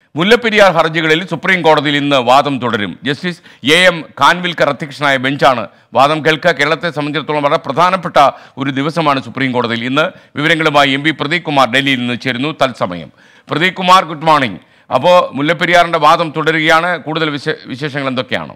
മുല്ലപ്പെരിയാർ ഹർജികളിൽ സുപ്രീം കോടതിയിൽ ഇന്ന് വാദം തുടരും ജസ്റ്റിസ് എ എം ഖാൻവിൽക്കർ അധ്യക്ഷനായ ബെഞ്ചാണ് വാദം കേൾക്കുക കേരളത്തെ സംബന്ധിച്ചിടത്തോളം വളരെ പ്രധാനപ്പെട്ട ഒരു ദിവസമാണ് സുപ്രീം കോടതിയിൽ ഇന്ന് വിവരങ്ങളുമായി എം പി പ്രദീപ് കുമാർ ഡൽഹിയിൽ നിന്ന് ചേരുന്നു തത്സമയം പ്രദീപ് കുമാർ ഗുഡ് മോർണിംഗ് അപ്പോൾ മുല്ലപ്പെരിയാറിൻ്റെ വാദം തുടരുകയാണ് കൂടുതൽ വിശേ വിശേഷങ്ങൾ എന്തൊക്കെയാണ്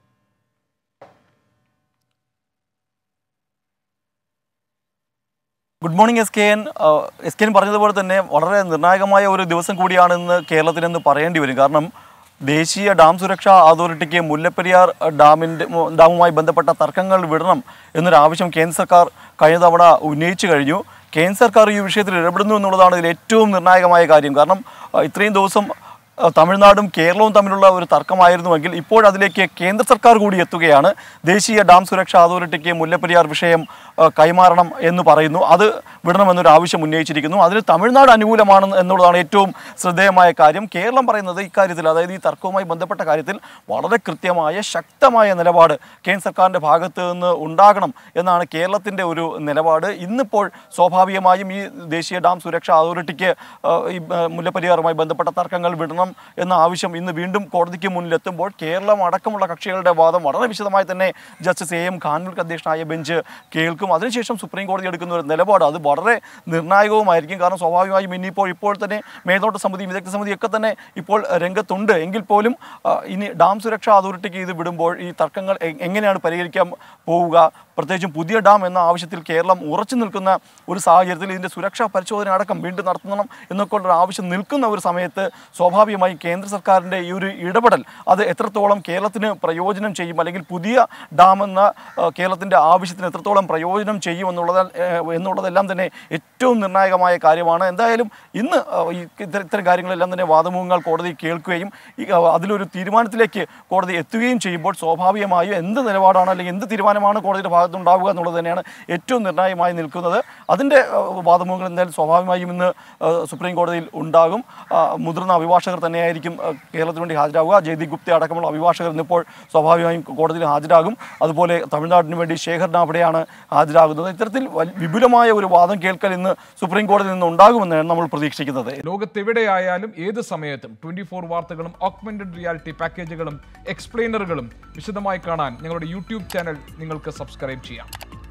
good morning S K N S K N പറഞ്ഞതുപോലെ തന്നെ വളരെ നിർണായകമായ ഒരു ദിവസം കൂടിയാണ് ഇന്ന് കേരളത്തിനെന്ന് പറയേണ്ടി വരും കാരണം ദേശീയ ഡാം സുരക്ഷാ അതോറിറ്റിക്ക് മുല്ലപ്പെരിയാർ ഡാമിൻ്റെ ഡാമുമായി ബന്ധപ്പെട്ട തർക്കങ്ങൾ വിടണം എന്നൊരു ആവശ്യം കേന്ദ്ര സർക്കാർ കഴിഞ്ഞ തവണ ഉന്നയിച്ചു കഴിഞ്ഞു കേന്ദ്ര സർക്കാർ ഈ വിഷയത്തിൽ ഇടപെടുന്നു എന്നുള്ളതാണ് ഇതിൽ ഏറ്റവും നിർണായകമായ കാര്യം കാരണം അഹ് ഇത്രയും ദിവസം അഹ് തമിഴ്നാടും കേരളവും തമ്മിലുള്ള ഒരു തർക്കമായിരുന്നുവെങ്കിൽ ഇപ്പോൾ അതിലേക്ക് കേന്ദ്ര സർക്കാർ കൂടി എത്തുകയാണ് ദേശീയ ഡാം സുരക്ഷാ അതോറിറ്റിക്ക് മുല്ലപ്പെരിയാർ വിഷയം അഹ് കൈമാറണം എന്ന് പറയുന്നു അത് വിടണമെന്നൊരു ആവശ്യം ഉന്നയിച്ചിരിക്കുന്നു അതിന് തമിഴ്നാട് അനുകൂലമാണ് എന്നുള്ളതാണ് ഏറ്റവും ശ്രദ്ധേയമായ കാര്യം കേരളം പറയുന്നത് ഇക്കാര്യത്തിൽ അതായത് ഈ തർക്കവുമായി ബന്ധപ്പെട്ട കാര്യത്തിൽ വളരെ കൃത്യമായ ശക്തമായ നിലപാട് കേന്ദ്ര സർക്കാരിൻ്റെ ഭാഗത്ത് നിന്ന് ഉണ്ടാകണം എന്നാണ് കേരളത്തിൻ്റെ ഒരു നിലപാട് ഇന്നിപ്പോൾ സ്വാഭാവികമായും ഈ ദേശീയ ഡാം സുരക്ഷാ അതോറിറ്റിക്ക് അഹ് ഈ അഹ് മുല്ലപ്പെരിയാറുമായി ബന്ധപ്പെട്ട തർക്കങ്ങൾ വിടണം എന്ന ആവശ്യം ഇന്ന് വീണ്ടും കോടതിക്ക് മുന്നിലെത്തുമ്പോൾ കേരളം അടക്കമുള്ള കക്ഷികളുടെ വാദം വളരെ വിശദമായി തന്നെ ജസ്റ്റിസ് എ എം ഖാൻവിൽക്ക് അധ്യക്ഷനായ ബെഞ്ച് കേൾക്കും അതിനുശേഷം സുപ്രീം കോടതി എടുക്കുന്ന ഒരു നിലപാട് അത് വളരെ നിർണായകവുമായിരിക്കും കാരണം സ്വാഭാവികമായും ഇനിയിപ്പോൾ ഇപ്പോൾ തന്നെ മേൽനോട്ട സമിതി വിദഗ്ധ സമിതി ഒക്കെ തന്നെ ഇപ്പോൾ രംഗത്തുണ്ട് എങ്കിൽ പോലും ആ, ഇനി ഡാം സുരക്ഷാ അതോറിറ്റിക്ക് ഇത് വിടുമ്പോൾ ഈ തർക്കങ്ങൾ എ- എങ്ങനെയാണ് പരിഹരിക്കാൻ പോവുക പ്രത്യേകിച്ചും പുതിയ ഡാം എന്ന ആവശ്യത്തിൽ കേരളം ഉറച്ചു നിൽക്കുന്ന ഒരു സാഹചര്യത്തിൽ ഇതിൻ്റെ സുരക്ഷാ പരിശോധന അടക്കം വീണ്ടും നടത്തണം എന്നൊക്കെ ഉള്ള ഒരു ആവശ്യം നിൽക്കുന്ന ഒരു സമയത്ത് സ്വാഭാവികമായും കേന്ദ്ര സർക്കാരിൻ്റെ ഈ ഒരു ഇടപെടൽ അത് എത്രത്തോളം കേരളത്തിന് പ്രയോജനം ചെയ്യും അല്ലെങ്കിൽ പുതിയ ഡാം എന്ന ആ, കേരളത്തിൻ്റെ ആവശ്യത്തിന് എത്രത്തോളം പ്രയോജനം ചെയ്യും എന്നുള്ളത് എന്നുള്ളതെല്ലാം തന്നെ ഏറ്റവും നിർണായകമായ കാര്യമാണ് എന്തായാലും ഇന്ന് ആ, ഈ ഇത്തരം ഇത്തരം കാര്യങ്ങളെല്ലാം തന്നെ വാദമുഖങ്ങൾ കോടതി കേൾക്കുകയും ഈ, ആ, അതിലൊരു തീരുമാനത്തിലേക്ക് കോടതി എത്തുകയും ചെയ്യുമ്പോൾ സ്വാഭാവികമായും എന്ത് നിലപാടാണ് അല്ലെങ്കിൽ എന്ത് തീരുമാനമാണ് കോടതിയുടെ ഭാഗത്തുണ്ടാവുക എന്നുള്ളത് തന്നെയാണ് ഏറ്റവും നിർണായകമായി നിൽക്കുന്നത് അതിൻ്റെ ആ, വാദമുഖങ്ങൾ എന്തായാലും സ്വാഭാവികമായും ഇന്ന് ആ, സുപ്രീം കോടതിയിൽ ഉണ്ടാകും ആ, മുതിർന്ന അഭിഭാഷകർ തന്നെയായിരിക്കും ആ, കേരളത്തിന് വേണ്ടി ഹാജരാകുക ജയ്ദീപ് ഗുപ്ത അടക്കമുള്ള അഭിഭാഷകർ ഇന്നിപ്പോൾ സ്വാഭാവികമായും കോടതിയിൽ ഹാജരാകും അതുപോലെ തമിഴ്നാടിന് വേണ്ടി ശേഖർ നാവിടെയാണ് ഹാജരാകുന്നത് ഇത്തരത്തിൽ വൽ- വിപുലമായ ഒരു വാദം കേൾക്കൽ ഇന്ന് സുപ്രീം കോടതിയിൽ നിന്ന് ഉണ്ടാകുമെന്നാണ് നമ്മൾ പ്രതീക്ഷിക്കുന്നത് ലോകത്തെവിടെയായാലും ഏത് സമയത്തും ട്വന്റി ഫോർ വാർത്തകളും ഓഗ്മെന്റഡ് റിയാലിറ്റി പാക്കേജുകളും എക്സ്പ്ലെയിനറുകളും വിശദമായി കാണാൻ ഞങ്ങളുടെ യൂട്യൂബ് ചാനൽ നിങ്ങൾക്ക് സബ്സ്ക്രൈബ് ചെയ്യാം